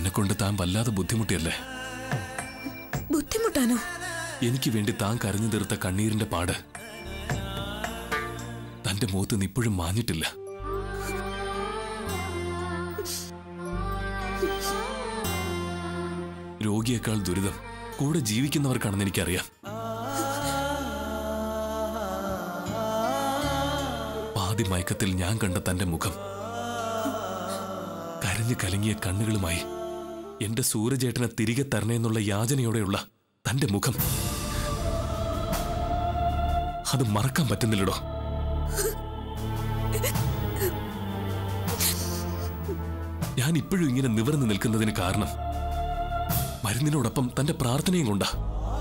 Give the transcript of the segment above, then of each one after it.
എന്നെ കൊണ്ട് താൻ വല്ലാതെ ബുദ്ധിമുട്ടിയല്ലേ ബുദ്ധിമുട്ടാനോ എനിക്ക് വേണ്ടി താൻ കരഞ്ഞു തീർത്ത കണ്ണീരിന്റെ പാട് തന്റെ മുഖത്ത് നിന്ന് ഇപ്പോഴും മാഞ്ഞിട്ടില്ല രോഗിയേക്കാൾ ദുരിതം കൂടെ ജീവിക്കുന്നവർക്കാണെന്ന് എനിക്കറിയാം പാതി മയക്കത്തിൽ ഞാൻ കണ്ട തന്റെ മുഖം കരഞ്ഞു കലങ്ങിയ കണ്ണുകളുമായി എന്റെ സൂര്യചേട്ടനെ തിരികെ തരണേന്നുള്ള യാചനയോടെയുള്ള തന്റെ മുഖം അത് മറക്കാൻ പറ്റുന്നില്ലടോ ഞാൻ ഇപ്പോഴും ഇങ്ങനെ നിവർന്നു നിൽക്കുന്നതിന് കാരണം മരുന്നിനോടൊപ്പം തന്റെ പ്രാർത്ഥനയും കൊണ്ടാ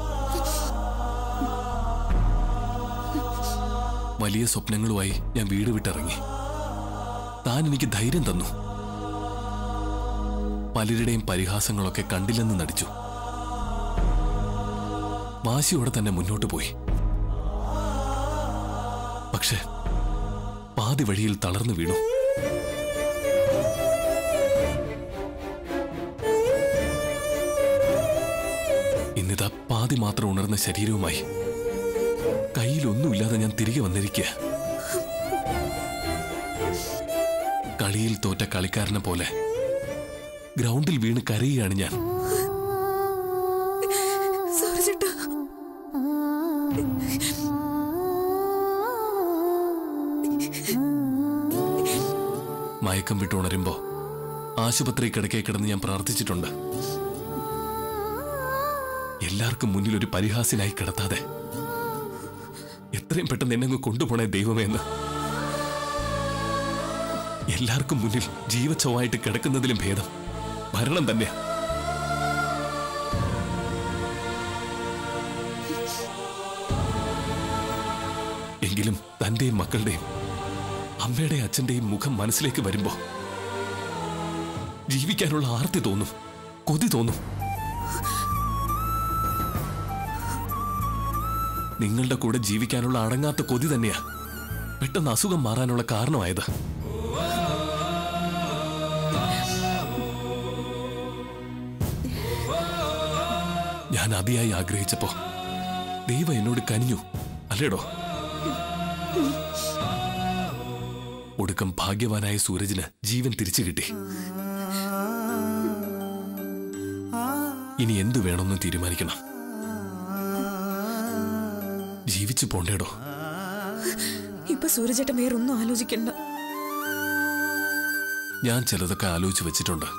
വലിയ സ്വപ്നങ്ങളുമായി ഞാൻ വീട് വിട്ടിറങ്ങി താൻ എനിക്ക് ധൈര്യം തന്നു പലരുടെയും പരിഹാസങ്ങളൊക്കെ കണ്ടില്ലെന്ന് നടിച്ചു വാശിയോടെ തന്നെ മുന്നോട്ട് പോയി പക്ഷേ പാതി വഴിയിൽ തളർന്നു വീണു ഇന്നിതാ പാതി മാത്രം ഉണർന്ന ശരീരവുമായി കയ്യിലൊന്നുമില്ലാതെ ഞാൻ തിരികെ വന്നിരിക്കുക കളിയിൽ തോറ്റ കളിക്കാരനെ പോലെ ഗ്രൗണ്ടിൽ വീണ് കരയുകയാണ് ഞാൻ സൂരജേട്ടാ മയക്കം വിട്ട് ഉണരുമ്പോ ആശുപത്രി കിടക്കെ കിടന്ന് ഞാൻ പ്രാർത്ഥിച്ചിട്ടുണ്ട് എല്ലാവർക്കും മുന്നിൽ ഒരു പരിഹാസ്യനായി കിടത്താതെ എത്രയും പെട്ടെന്ന് എന്നെ അങ്ങ് കൊണ്ടുപോണേ ദൈവമേ എന്ന് എല്ലാവർക്കും മുന്നിൽ ജീവച്ചവായിട്ട് കിടക്കുന്നതിലും ഭേദം മരണം തന്നെയാ എങ്കിലും തന്റെയും മക്കളുടെയും അമ്മയുടെയും അച്ഛന്റെയും മുഖം മനസ്സിലേക്ക് വരുമ്പോ ജീവിക്കാനുള്ള ആർത്തി തോന്നും കൊതി തോന്നും നിങ്ങളുടെ കൂടെ ജീവിക്കാനുള്ള അടങ്ങാത്ത കൊതി തന്നെയാ പെട്ടെന്ന് അസുഖം മാറാനുള്ള കാരണമായത് ഞാൻ അതിയായി ആഗ്രഹിച്ചപ്പോ ദൈവം എന്നോട് കനിഞ്ഞു അല്ലേടോ ഒടുക്കം ഭാഗ്യവാനായ സൂരജിന് ജീവൻ തിരിച്ചു കിട്ടി ഇനി എന്തു വേണമെന്ന് തീരുമാനിക്കണം ജീവിച്ചു പോണ്ടേടോ ഇപ്പൊ സൂരജേട്ടൻ വേറൊന്നും ആലോചിക്കണ്ട ഞാൻ ചിലതൊക്കെ ആലോചിച്ച് വെച്ചിട്ടുണ്ട്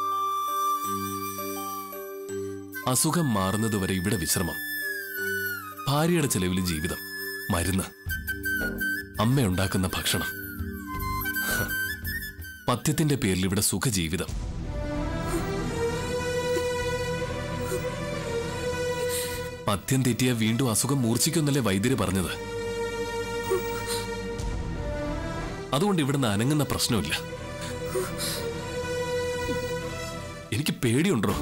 അസുഖം മാറുന്നതുവരെ ഇവിടെ വിശ്രമം ഭാര്യയുടെ ചെലവിൽ ജീവിതം മരുന്ന് അമ്മയുണ്ടാക്കുന്ന ഭക്ഷണം ഹ, പഥ്യത്തിന്റെ പേരിൽ ഇവിടെ സുഖജീവിതം പഥ്യം തെറ്റിയ വീണ്ടും അസുഖം മൂർച്ഛിക്കുമെന്നല്ലേ വൈദ്യര് പറഞ്ഞത് അതുകൊണ്ട് ഇവിടുന്ന് അനങ്ങുന്ന പ്രശ്നമില്ല എനിക്ക് പേടിയുണ്ടോ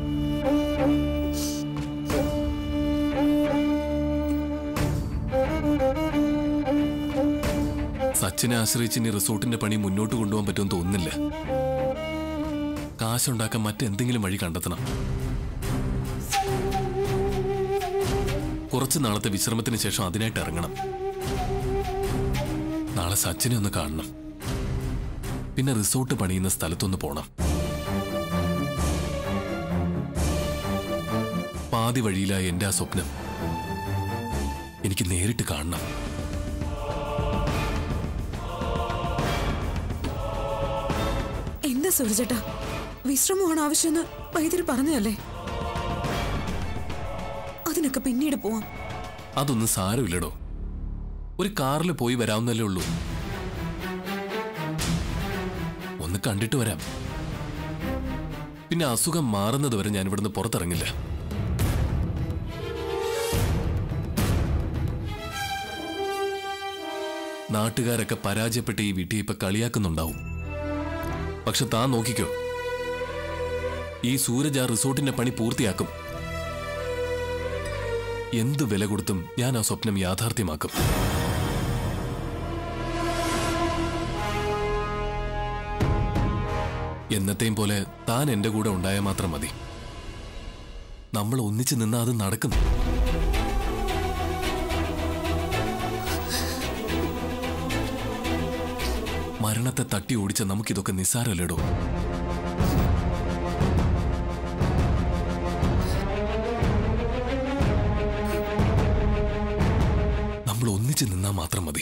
സച്ചിനെ ആശ്രയിച്ച് ഇനി റിസോർട്ടിന്റെ പണി മുന്നോട്ട് കൊണ്ടുപോകാൻ പറ്റുമെന്ന് തോന്നുന്നില്ല കാശുണ്ടാക്കാൻ മറ്റെന്തെങ്കിലും വഴി കണ്ടെത്തണം കുറച്ച് നാളത്തെ വിശ്രമത്തിന് ശേഷം അതിനായിട്ട് ഇറങ്ങണം നാളെ സച്ചിനെ ഒന്ന് കാണണം പിന്നെ റിസോർട്ട് പണിയുന്ന സ്ഥലത്തൊന്ന് പോണം പാതി വഴിയിലായ എന്റെ ആ സ്വപ്നം എനിക്ക് നേരിട്ട് കാണണം എന്താ സൂരജേട്ടാ വിശ്രമമാണ് ആവശ്യമെന്ന് വൈദ്യര് പറഞ്ഞതല്ലേ അതിനൊക്കെ പിന്നീട് പോവാം അതൊന്നും സാരമില്ലടോ ഒരു കാറിൽ പോയി വരാവുന്നല്ലേ ഉള്ളൂ ഒന്ന് കണ്ടിട്ട് വരാം പിന്നെ അസുഖം മാറുന്നത് വരെ ഞാൻ ഇവിടുന്ന് പുറത്തിറങ്ങില്ല നാട്ടുകാരൊക്കെ പരാജയപ്പെട്ട് ഈ വീട്ടിൽ ഇപ്പൊ കളിയാക്കുന്നുണ്ടാവും പക്ഷെ താൻ നോക്കിക്കോ ഈ സൂരജ് ആ റിസോർട്ടിന്റെ പണി പൂർത്തിയാക്കും എന്ത് വില കൊടുത്തും ഞാൻ ആ സ്വപ്നം യാഥാർത്ഥ്യമാക്കും എന്നത്തെയും പോലെ താൻ എന്റെ കൂടെ ഉണ്ടായാൽ മാത്രം മതി നമ്മൾ ഒന്നിച്ചു നിന്നാ അത് നടക്കും മരണത്തെ തട്ടി ഓടിച്ച നമുക്കിതൊക്കെ നിസ്സാരമല്ലേടോ നമ്മൾ ഒന്നിച്ചു നിന്നാ മാത്രം മതി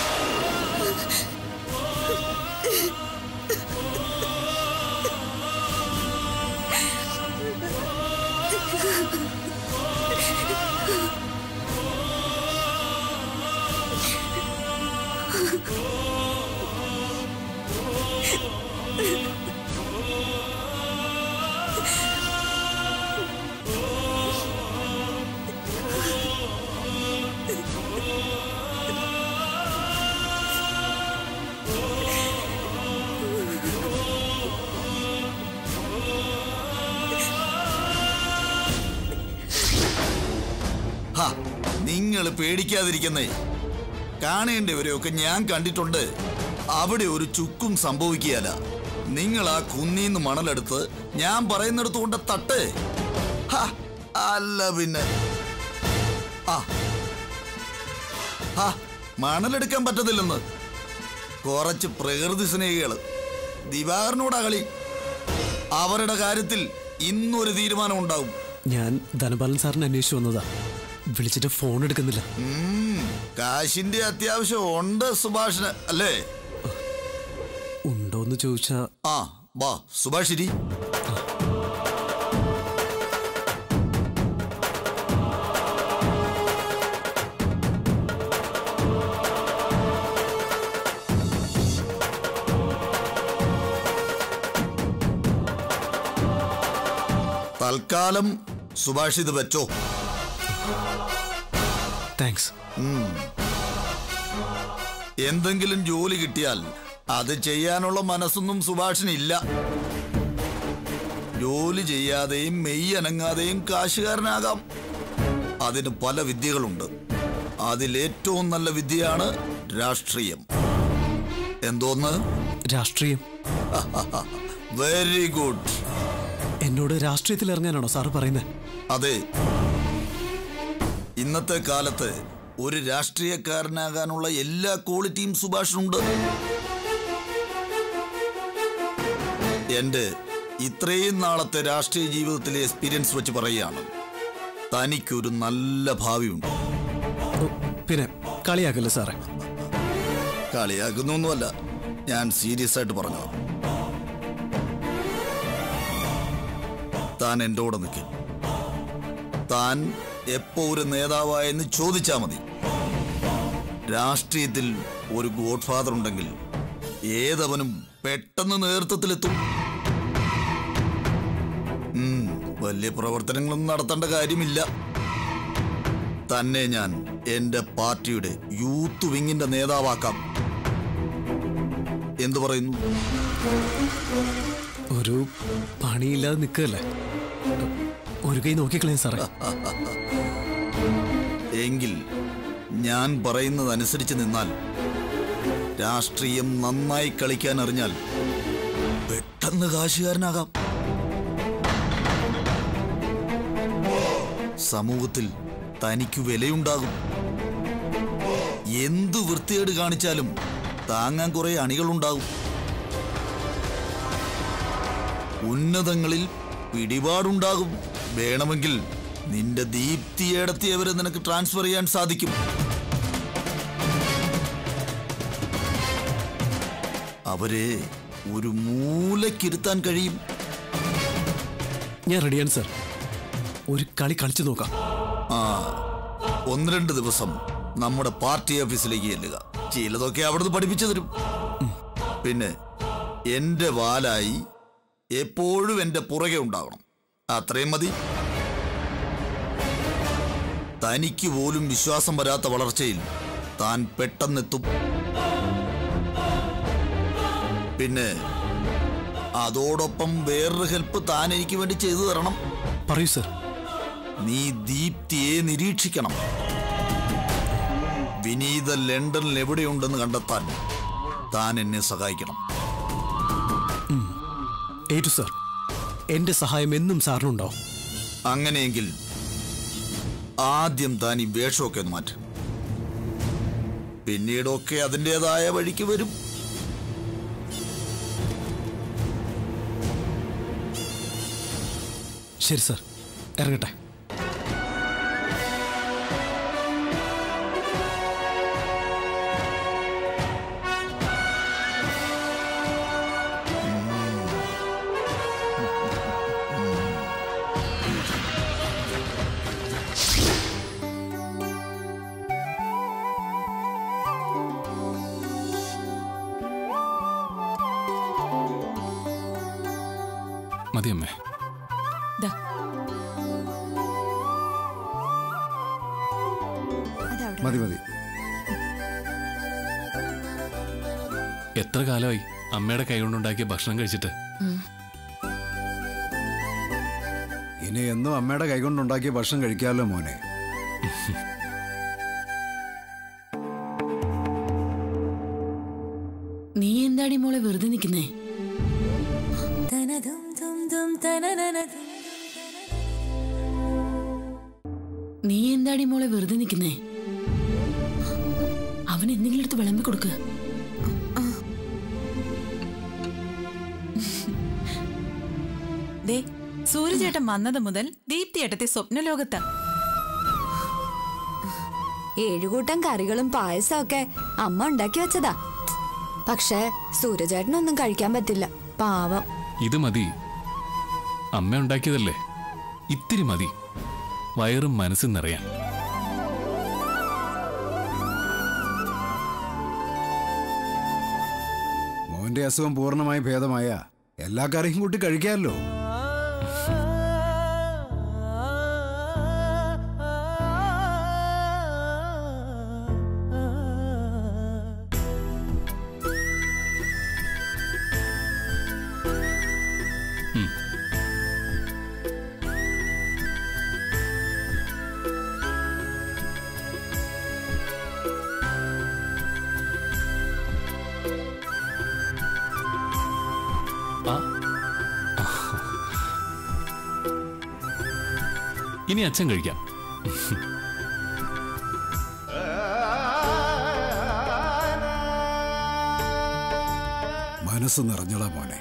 ഹാ നിങ്ങൾ പേടിക്കാതിരിക്കുന്നേ കാണേണ്ടവരെയൊക്കെ ഞാൻ കണ്ടിട്ടുണ്ട് അവിടെ ഒരു ചുക്കും സംഭവിക്കുകയല്ല നിങ്ങൾ ആ കുന്നീന്ന് മണലെടുത്ത് ഞാൻ പറയുന്നിടത്ത് കൊണ്ട് തട്ട് ഹാ, അല്ല പിന്നെ ആ ഹാ മണലെടുക്കാൻ പറ്റത്തില്ലെന്ന് കുറച്ച് പ്രകൃതി സ്നേഹികള് ദിവാകരനോടാ കളി അവരുടെ കാര്യത്തിൽ ഇന്നൊരു തീരുമാനം ഉണ്ടാവും ഞാൻ ധനപാലൻ സാറിനെ അന്വേഷിച്ചു വന്നതാ വിളിച്ചിട്ട് ഫോൺ എടുക്കുന്നില്ല ഉം, കാശിന്റെ അത്യാവശ്യം ഉണ്ട് സുഭാഷിന് അല്ലേ ഉണ്ടോന്ന് ചോദിച്ചാ ആ വാ സുഭാഷ് ഇരി തൽക്കാലം സുഭാഷ് ഇത് വെച്ചോ താങ്ക്സ് എന്തെങ്കിലും ജോലി കിട്ടിയാൽ അത് ചെയ്യാനുള്ള മനസ്സൊന്നും സുഭാഷിനില്ല ജോലി ചെയ്യാതെയും മെയ് അനങ്ങാതെയും കാശുകാരനാകാം അതിന് പല വിദ്യകളുണ്ട് അതിലേറ്റവും നല്ല വിദ്യയാണ് രാഷ്ട്രീയം എന്തോന്ന് രാഷ്ട്രീയം വെരി ഗുഡ് എന്നോട് രാഷ്ട്രീയത്തിൽ ഇറങ്ങാനാണോ സാറ് പറയുന്നത് അതെ ഇന്നത്തെ കാലത്ത് ഒരു രാഷ്ട്രീയക്കാരനാകാനുള്ള എല്ലാ ക്വാളിറ്റിയും സുഭാഷിനുണ്ട് എന്റെ ഇത്രയും നാളത്തെ രാഷ്ട്രീയ ജീവിതത്തിലെ എക്സ്പീരിയൻസ് വെച്ച് പറയുകയാണ് തനിക്കൊരു നല്ല ഭാവിയുണ്ട് ഓ, പിന്നെ കളിയാക്കല്ലേ സാറേ കളിയാക്കുന്നൊന്നുമല്ല ഞാൻ സീരിയസ് ആയിട്ട് പറഞ്ഞു താൻ എൻ്റെ കൂടെ നിൽക്കും താൻ എപ്പോ ഒരു നേതാവായെന്ന് ചോദിച്ചാ മതി രാഷ്ട്രീയത്തിൽ ഒരു ഗോഡ് ഫാദർ ഉണ്ടെങ്കിൽ ഏതവനും പെട്ടെന്ന് നേതൃത്വത്തിലെത്തും ഉം, വലിയ പ്രവർത്തനങ്ങളൊന്നും നടത്തേണ്ട കാര്യമില്ല തന്നെ ഞാൻ എന്റെ പാർട്ടിയുടെ യൂത്ത് വിങ്ങിന്റെ നേതാവാക്കാം എന്തു പറയുന്നു ഒരു പണിയില്ലാതെ നിൽക്കല്ലേ ഒരു കൈ നോക്കിക്കളയാം സാറേ എങ്കിൽ ഞാൻ പറയുന്നതനുസരിച്ച് നിന്നാൽ രാഷ്ട്രീയം നന്നായി കളിക്കാൻ അറിഞ്ഞാൽ പെട്ടെന്ന് കാശുകാരനാകാം സമൂഹത്തിൽ തനിക്ക് വിലയുണ്ടാകും എന്തു വൃത്തികേട് കാണിച്ചാലും താങ്ങാൻ കുറെ അണികളുണ്ടാകും ഉന്നതങ്ങളിൽ പിടിപാടുണ്ടാകും വേണമെങ്കിൽ നിന്റെ ദീപ്തിയേടത്തിയവരെ നിനക്ക് ട്രാൻസ്ഫർ ചെയ്യാൻ സാധിക്കും അവരെ ഒരു മൂലക്കിരുത്താൻ കഴിയും ഞാൻ റെഡിയാണ് സാർ ഒരു കളി കളിച്ചു നോക്കാം ആ ഒന്ന് രണ്ട് ദിവസം നമ്മുടെ പാർട്ടി ഓഫീസിലേക്ക് ചെല്ലുക ചിലതൊക്കെ അവിടുന്ന് പഠിപ്പിച്ചു തരും പിന്നെ എന്റെ വാലായി എപ്പോഴും എന്റെ പുറകെ ഉണ്ടാവണം അത്രയും മതി തനിക്ക് പോലും വിശ്വാസം വരാത്ത വളർച്ചയിൽ താൻ പെട്ടെന്നെത്തും പിന്നെ അതോടൊപ്പം വേറൊരു ഹെൽപ്പ് താൻ എനിക്ക് വേണ്ടി ചെയ്തു തരണം പറയൂ സാർ നീ ദീപ്തിയെ നിരീക്ഷിക്കണം വിനീത ലണ്ടനിൽ എവിടെയുണ്ടെന്ന് കണ്ടെത്താൻ താൻ എന്നെ സഹായിക്കണം ഏറ്റു സാർ എന്റെ സഹായം എന്നും സാറിനുണ്ടാവും അങ്ങനെയെങ്കിൽ ആദ്യം താൻ ഈ വേഷമൊക്കെ ഒന്ന് മാറ്റും പിന്നീടൊക്കെ അതിൻ്റെതായ വഴിക്ക് വരും ശരി സാർ ഇറങ്ങട്ടെ മതിയമ്മേ ദാ, മതി മതി എത്ര കാലമായി അമ്മയുടെ കൈകൊണ്ടുണ്ടാക്കിയ ഭക്ഷണം കഴിച്ചിട്ട് ഇനി എന്നും അമ്മയുടെ കൈകൊണ്ടുണ്ടാക്കിയ ഭക്ഷണം കഴിക്കാമല്ലോ മോനെ നീ എന്താടി മോളെ വെറുതെ നിൽക്കുന്നേ നീ എന്താടി മോളെ വെറുതെ നിൽക്കുന്നേ അവൻ എന്തെങ്കിലും എടുത്ത് വിളമ്പി കൊടുക്ക് ദേ സൂര്യചേട്ടൻ വന്നത് മുതൽ ദീപ്തി ഏട്ടത്തെ സ്വപ്നലോകത്താ ഏഴുകൂട്ടം കറികളും പായസവും ഒക്കെ അമ്മ ഉണ്ടാക്കി വെച്ചതാ പക്ഷേ സൂര്യചേട്ടനൊന്നും കഴിക്കാൻ പറ്റില്ല പാവം ഇത് മതി അമ്മ ഉണ്ടാക്കിയതല്ലേ ഇത്തിരി മതി വയറും മനസ്സും നിറയാൻ മോന്റെ അസുഖം പൂർണ്ണമായി ഭേദമായ എല്ലാ കറിയും കൂട്ടി കഴിക്കാമല്ലോ ആ. ഇനി അച്ഛൻ കഴിക്കാം മനസ്സ് നിറഞ്ഞടാ മോനെ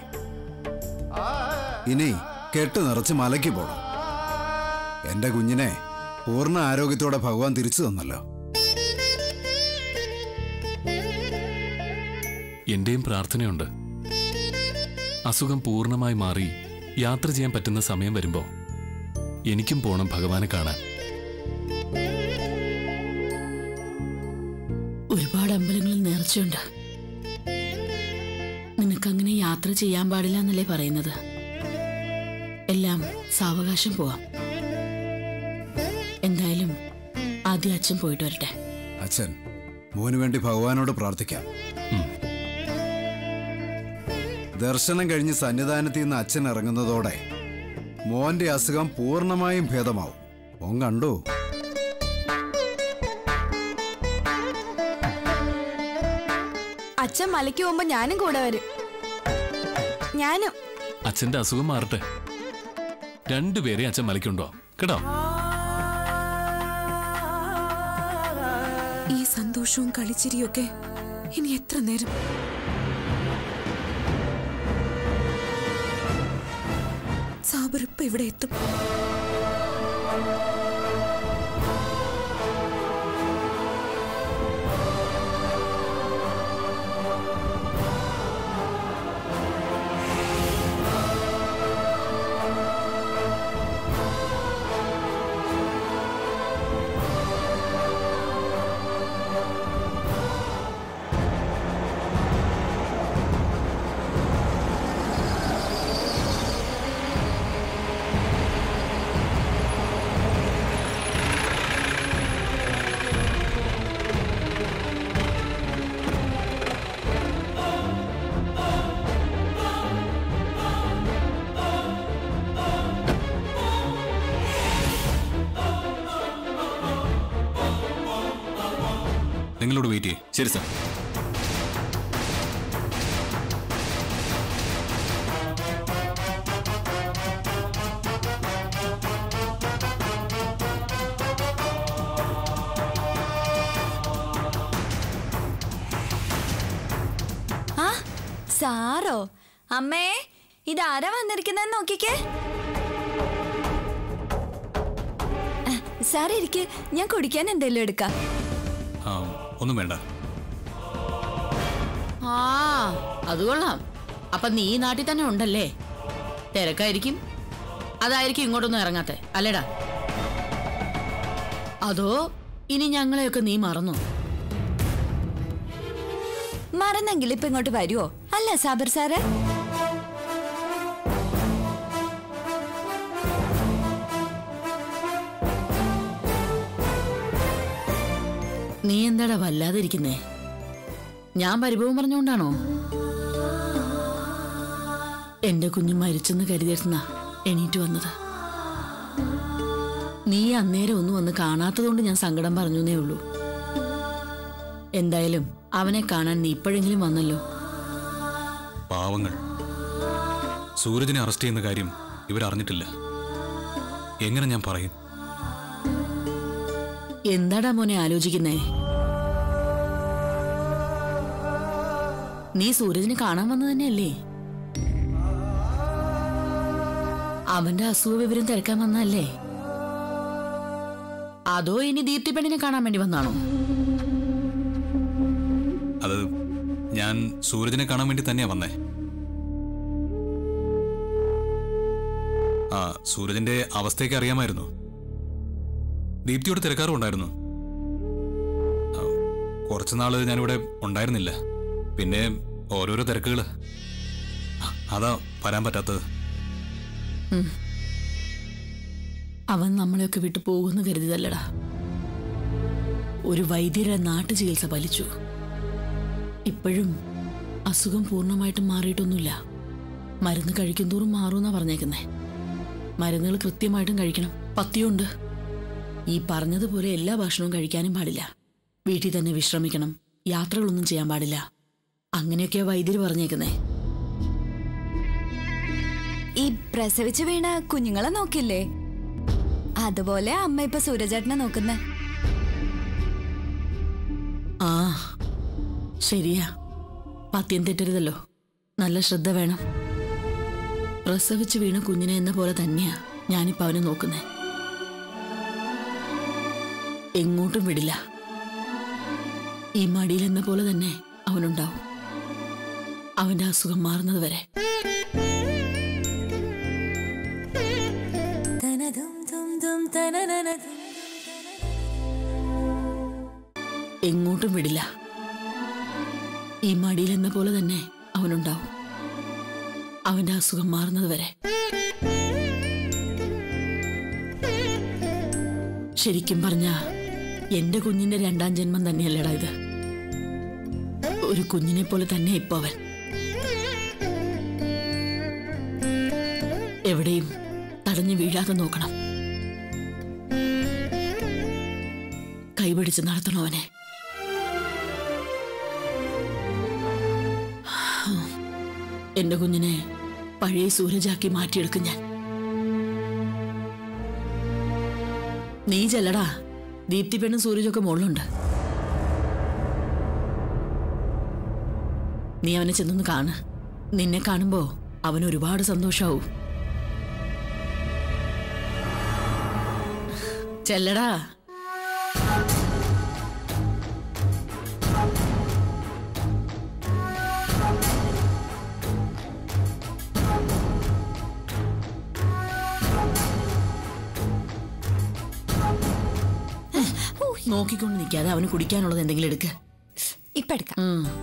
ഇനി കെട്ട് നിറച്ച് മലയ്ക്ക് പോണം എന്റെ കുഞ്ഞിനെ പൂർണ്ണ ആരോഗ്യത്തോടെ ഭഗവാൻ തിരിച്ചു തന്നല്ലോ എന്റെയും പ്രാർത്ഥനയുണ്ട് അസുഖം പൂർണ്ണമായി മാറി യാത്ര ചെയ്യാൻ പറ്റുന്ന സമയം വരുമ്പോ എനിക്കും പോണം ഭഗവാനെ കാണാൻ ഒരുപാട് അമ്പലങ്ങളിൽ നേർച്ചയുണ്ട് നിനക്കങ്ങനെ യാത്ര ചെയ്യാൻ പാടില്ല എന്നല്ലേ പറയുന്നത് എല്ലാം സാവകാശം പോവാം എന്തായാലും ആദ്യം അച്ഛൻ പോയിട്ട് വരട്ടെ അച്ഛൻ മോന് വേണ്ടി ഭഗവാനോട് പ്രാർത്ഥിക്കാം ദർശനം കഴിഞ്ഞ് സന്നിധാനത്തിൽ നിന്ന് അച്ഛൻ ഇറങ്ങുന്നതോടെ മോന്റെ അസുഖം പൂർണ്ണമായും ഭേദമാവും മോൻ കണ്ടു അച്ഛൻ മലയ്ക്ക് പോകുമ്പോ ഞാനും കൂടെ വരും ഞാനും അച്ഛന്റെ അസുഖം മാറട്ടെ രണ്ടുപേരെ അച്ഛൻ മലയ്ക്കുണ്ടോ കേട്ടോ ഈ സന്തോഷവും കളിച്ചിരിയൊക്കെ ഇനി എത്ര നേരം സാബർ ഇപ്പൊ ഇവിടെ എത്തും നിങ്ങളോട് വെയിറ്റ് ചെയ്യേ ശരി സാർ സാറോ അമ്മേ ഇതാരാ വന്നിരിക്കുന്നെന്ന് നോക്കിക്കേ ആ, സാർ ഇരിക്ക് ഞാൻ കുടിക്കാൻ എന്തെങ്കിലും എടുക്കാം ആ ഒന്നും വേണ്ട ആ അത് കൊള്ളാം അപ്പൊ നീ ഈ നാട്ടിൽ തന്നെ ഉണ്ടല്ലേ തിരക്കായിരിക്കും അതായിരിക്കും ഇങ്ങോട്ടൊന്നും ഇറങ്ങാത്തെ അല്ലേടാ അതോ ഇനി ഞങ്ങളെയൊക്കെ നീ മറന്നോ മറന്നെങ്കിൽ ഇപ്പൊ ഇങ്ങോട്ട് വരുവോ അല്ല സാബിർ സാറ് നീ എന്താടാ വല്ലാതെ ഇരിക്കുന്നേ ഞാൻ പരിഭവം പറഞ്ഞുകൊണ്ടാണോ എന്റെ കുഞ്ഞു മരിച്ചെന്ന് കരുതിയിരുന്ന എണീറ്റ് വന്നത് നീ അന്നേരം ഒന്നും വന്ന് കാണാത്തതുകൊണ്ട് ഞാൻ സങ്കടം പറഞ്ഞേ ഉള്ളൂ എന്തായാലും അവനെ കാണാൻ നീ ഇപ്പോഴെങ്കിലും വന്നല്ലോ പാവങ്ങൾ സൂരജിനെ അറസ്റ്റ് ചെയ്യുന്ന കാര്യം ഇവരറിഞ്ഞിട്ടില്ല എങ്ങനെ ഞാൻ പറയും എന്താടാ മോനെ ആലോചിക്കുന്നേ നീ സൂരജിനെ കാണാൻ വന്നത് തന്നെയല്ലേ അവന്റെ അസുഖ വിവരം തിരക്കാൻ വന്നതല്ലേ അതോ ഇനി ദീപ്തി പെണ്ണിനെ കാണാൻ വേണ്ടി വന്നാണോ അത് ഞാൻ സൂരജിനെ കാണാൻ വേണ്ടി തന്നെയാ വന്നേ ആ സൂരജിന്റെ അവസ്ഥയൊക്കെ അറിയാമായിരുന്നു ദീപ്തിയോട് തിരക്കാറും ഉണ്ടായിരുന്നു ആ, കുറച്ച് നാള് ഞാനിവിടെ ഉണ്ടായിരുന്നില്ല പിന്നെ ഓരോരോ തിരക്കുകള് ആ, അതാ വരാൻ പറ്റാത്തത് അവൻ നമ്മളെയൊക്കെ വിട്ടു പോകുമെന്ന് കരുതിയതല്ലടാ ഒരു വൈദ്യരെ നാട്ടു ചികിത്സ ഫലിച്ചു ഇപ്പോഴും അസുഖം പൂർണ്ണമായിട്ടും മാറിയിട്ടൊന്നുമില്ല മരുന്ന് കഴിക്കും തോറും മാറുമെന്നാ പറഞ്ഞേക്കുന്നേ മരുന്നുകൾ കൃത്യമായിട്ടും കഴിക്കണം പത്തിയുണ്ട് ഈ പറഞ്ഞതുപോലെ എല്ലാ ഭക്ഷണവും കഴിക്കാനും പാടില്ല വീട്ടിൽ തന്നെ വിശ്രമിക്കണം യാത്രകളൊന്നും ചെയ്യാൻ പാടില്ല അങ്ങനെയൊക്കെയാ വൈദ്യര് പറഞ്ഞേക്കുന്നേ ഈ പ്രസവിച്ചു വീണ കുഞ്ഞുങ്ങളെ നോക്കില്ലേ അതുപോലെ അമ്മ ഇപ്പൊ സൂരജേട്ടനെ നോക്കുന്നേ ആ ശരിയാ പത്യം തെറ്റരുതല്ലോ നല്ല ശ്രദ്ധ വേണം പ്രസവിച്ച് വീണ കുഞ്ഞിനെ എന്ന പോലെ തന്നെയാ ഞാനിപ്പോ അവനെ നോക്കുന്നേ എങ്ങോട്ടും വിടില്ല ഈ മടിയിൽ എന്ന പോലെ തന്നെ അവനുണ്ടാവും അവന്റെ അസുഖം മാറുന്നത് വരെ എങ്ങോട്ടും വിടില്ല ഈ മടിയിൽ എന്ന പോലെ തന്നെ അവനുണ്ടാവും അവന്റെ അസുഖം മാറുന്നത് വരെ ശരിക്കും പറഞ്ഞ എന്റെ കുഞ്ഞിന്റെ രണ്ടാം ജന്മം തന്നെയല്ലടാ ഇത് ഒരു കുഞ്ഞിനെ പോലെ തന്നെ ഇപ്പൊ അവൻ എവിടെയും തടഞ്ഞു വീഴാതെ നോക്കണം കൈപിടിച്ച് നടത്തണം അവനെ എന്റെ കുഞ്ഞിനെ പഴയ സൂരജാക്കി മാറ്റിയെടുക്കും ഞാൻ നീ ചെല്ലടാ ദീപ്തി പെണ്ണും സൂരജൊക്കെ മുകളിലുണ്ട് നീ അവനെ ചെന്നൊന്ന് കാണ് നിന്നെ കാണുമ്പോ അവന് ഒരുപാട് സന്തോഷാവും ചെല്ലടാ നോക്കിക്കൊണ്ട് നിൽക്കാതെ അവന് കുടിക്കാനുള്ളത് എന്തെങ്കിലും എടുക്ക ഇപ്പൊ എടുക്കാം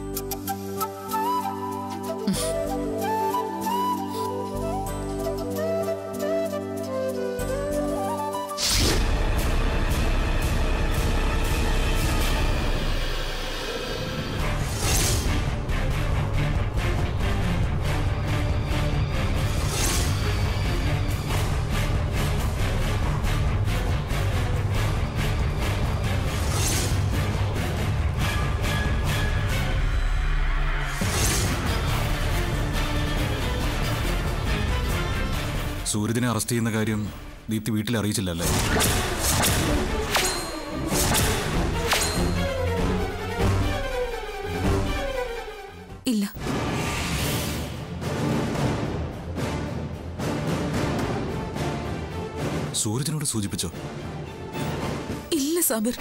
സൂരജിനെ അറസ്റ്റ് ചെയ്യുന്ന കാര്യം ദീപ്തി വീട്ടിൽ അറിയിച്ചില്ലല്ലേ ഇല്ല സൂരജിനോട് സൂചിപ്പിച്ചോ ഇല്ല സാബിർ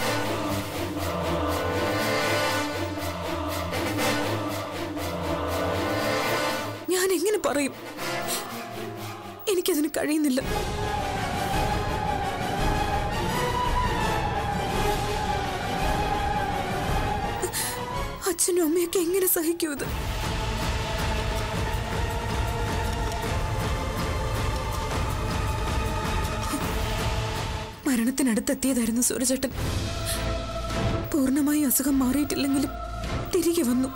ഞാൻ എങ്ങനെ പറയും എനിക്കതിന് കഴിയുന്നില്ല അച്ഛനും അമ്മയൊക്കെ എങ്ങനെ സഹിക്കൂ ഇത് മരണത്തിനടുത്തെത്തിയതായിരുന്നു സൂരജേട്ടൻ പൂർണ്ണമായി അസുഖം മാറിയിട്ടില്ലെങ്കിലും തിരികെ വന്നു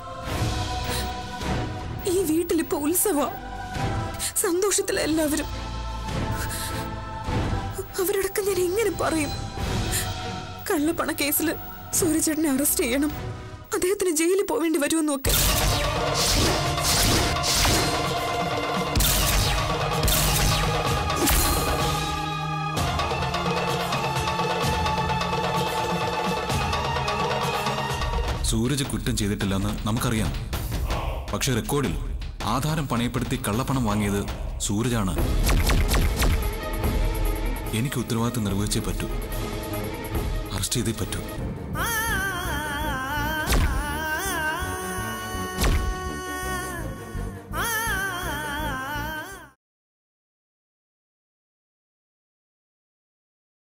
ഈ വീട്ടിലിപ്പോ ഉത്സവ സന്തോഷത്തില എല്ലാവരും അവരോടൊക്കെ ഞാൻ എങ്ങനെ പറയും കള്ളപ്പണ കേസിൽ സൂര്യചേട്ടനെ അറസ്റ്റ് ചെയ്യണം അദ്ദേഹത്തിന് ജയിലിൽ പോവേണ്ടി വരുമെന്നും ഒക്കെ സൂരജ് കുറ്റം ചെയ്തിട്ടില്ലെന്ന് നമുക്കറിയാം പക്ഷെ റെക്കോർഡിൽ ആധാരം പണയപ്പെടുത്തി കള്ളപ്പണം വാങ്ങിയത് സൂരജാണ് എനിക്ക് ഉത്തരവാദിത്തം നിർവഹിച്ചേ പറ്റൂ അറസ്റ്റ് ചെയ്തേ പറ്റൂ